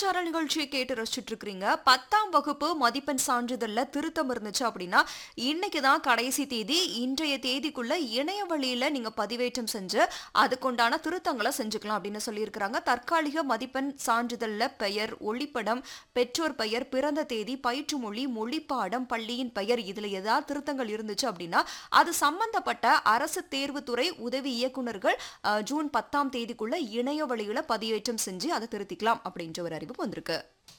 விருத்தாச்சாரல் நிகழ்ச்சியை கேட்டு ரசிச்சுட்டு இருக்கிறீங்க பத்தாம் வகுப்பு மதிப்பெண் சான்றிதழ்ல திருத்தம் இருந்துச்சு அப்படின்னா இன்னைக்கு தான் கடைசி தேதி இன்றைய தேதிக்குள்ள இணைய வழியில நீங்க பதிவேற்றம் செஞ்சு அதுக்குண்டான திருத்தங்களை செஞ்சுக்கலாம் அப்படின்னு சொல்லியிருக்கிறாங்க தற்காலிக மதிப்பெண் சான்றிதழ்ல பெயர் ஒளிப்படம் பெற்றோர் பெயர் பிறந்த தேதி பயிற்று மொழி மொழிப்பாடம் பள்ளியின் பெயர் இதுல ஏதாவது திருத்தங்கள் இருந்துச்சு அப்படின்னா அது சம்பந்தப்பட்ட அரசு தேர்வுத்துறை உதவி இயக்குனர்கள் அஹ், ஜூன் பத்தாம் தேதிக்குள்ள இணைய வழியில பதிவேற்றம் செஞ்சு அதை திருத்திக்கலாம் அப்படின்ற ஒரு அறிவிப்பு வந்திருக்கு